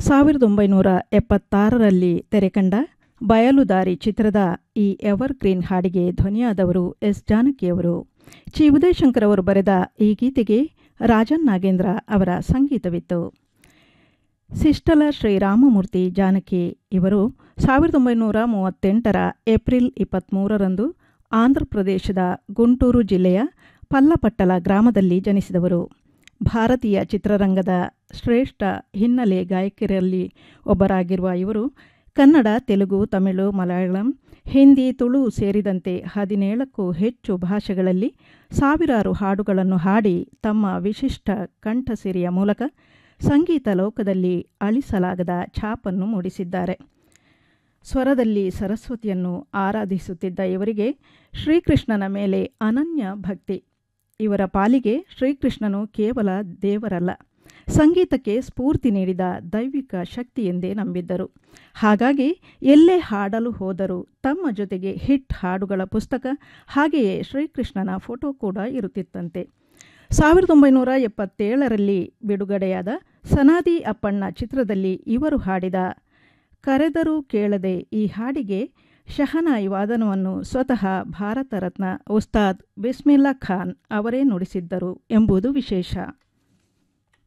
ಸಾವಿರದ ಒಂಬೈನೂರ ಎಪ್ಪತ್ತಾರರಲ್ಲಿ ತೆರೆಕಂಡ ಬಯಲುದಾರಿ ಚಿತ್ರದ ಈ ಎವರ್ ಗ್ರೀನ್ ಹಾಡಿಗೆ ಧ್ವನಿಯಾದವರು ಎಸ್ ಜಾನಕಿಯವರು ಚಿ ಉದಯಶಂಕರ್ ಅವರು ಬರೆದ ಈ ಗೀತೆಗೆ ರಾಜನ್ ನಾಗೇಂದ್ರ ಅವರ ಸಂಗೀತವಿತ್ತು ಸಿಸ್ಟಲ ಶ್ರೀರಾಮಮೂರ್ತಿ ಜಾನಕಿ ಇವರು ಸಾವಿರದ ಒಂಬೈನೂರ ಮೂವತ್ತೆಂಟರ ಏಪ್ರಿಲ್ ಇಪ್ಪತ್ತ್ಮೂರರಂದು ಆಂಧ್ರಪ್ರದೇಶದ ಗುಂಟೂರು ಜಿಲ್ಲೆಯ ಪಲ್ಲಪಟ್ಟಲ ಗ್ರಾಮದಲ್ಲಿ ಜನಿಸಿದವರು ಭಾರತೀಯ ಚಿತ್ರರಂಗದ ಶ್ರೇಷ್ಠ ಹಿನ್ನೆಲೆ ಗಾಯಕಿಯರಲ್ಲಿ ಒಬ್ಬರಾಗಿರುವ ಇವರು ಕನ್ನಡ ತೆಲುಗು ತಮಿಳು ಮಲಯಾಳಂ ಹಿಂದಿ ತುಳು ಸೇರಿದಂತೆ ಹದಿನೇಳಕ್ಕೂ ಹೆಚ್ಚು ಭಾಷೆಗಳಲ್ಲಿ ಸಾವಿರಾರು ಹಾಡುಗಳನ್ನು ಹಾಡಿ ತಮ್ಮ ವಿಶಿಷ್ಟ ಕಂಠಸಿರಿಯ ಮೂಲಕ ಸಂಗೀತ ಲೋಕದಲ್ಲಿ ಅಳಿಸಲಾಗದ ಛಾಪನ್ನು ಮೂಡಿಸಿದ್ದಾರೆ ಸ್ವರದಲ್ಲಿ ಸರಸ್ವತಿಯನ್ನು ಆರಾಧಿಸುತ್ತಿದ್ದ ಇವರಿಗೆ ಶ್ರೀಕೃಷ್ಣನ ಮೇಲೆ ಅನನ್ಯ ಭಕ್ತಿ ಇವರ ಪಾಲಿಗೆ ಶ್ರೀಕೃಷ್ಣನು ಕೇವಲ ದೇವರಲ್ಲ ಸಂಗೀತಕ್ಕೆ ಸ್ಫೂರ್ತಿ ನೀಡಿದ ದೈವಿಕ ಶಕ್ತಿ ಎಂದೇ ನಂಬಿದ್ದರು ಹಾಗಾಗಿ ಎಲ್ಲೇ ಹಾಡಲು ಹೋದರೂ ತಮ್ಮ ಜೊತೆಗೆ ಹಿಟ್ ಹಾಡುಗಳ ಪುಸ್ತಕ ಹಾಗೆಯೇ ಶ್ರೀಕೃಷ್ಣನ ಫೋಟೋ ಕೂಡ ಇರುತ್ತಿತ್ತಂತೆ ಸಾವಿರದ ಒಂಬೈನೂರ ಎಪ್ಪತ್ತೇಳರಲ್ಲಿ ಬಿಡುಗಡೆಯಾದ ಸನಾದಿ ಅಪ್ಪಣ್ಣ ಚಿತ್ರದಲ್ಲಿ ಇವರು ಹಾಡಿದ ಕರೆದರೂ ಕೇಳದೆ ಈ ಹಾಡಿಗೆ ಶಹನಾಯಿ ವಾದನವನ್ನು ಸ್ವತಃ ಭಾರತ ರತ್ನ ಉಸ್ತಾದ್ ಬಿಸ್ಮಿಲ್ಲಾ ಖಾನ್ ಅವರೇ ನುಡಿಸಿದ್ದರು ಎಂಬುದು ವಿಶೇಷ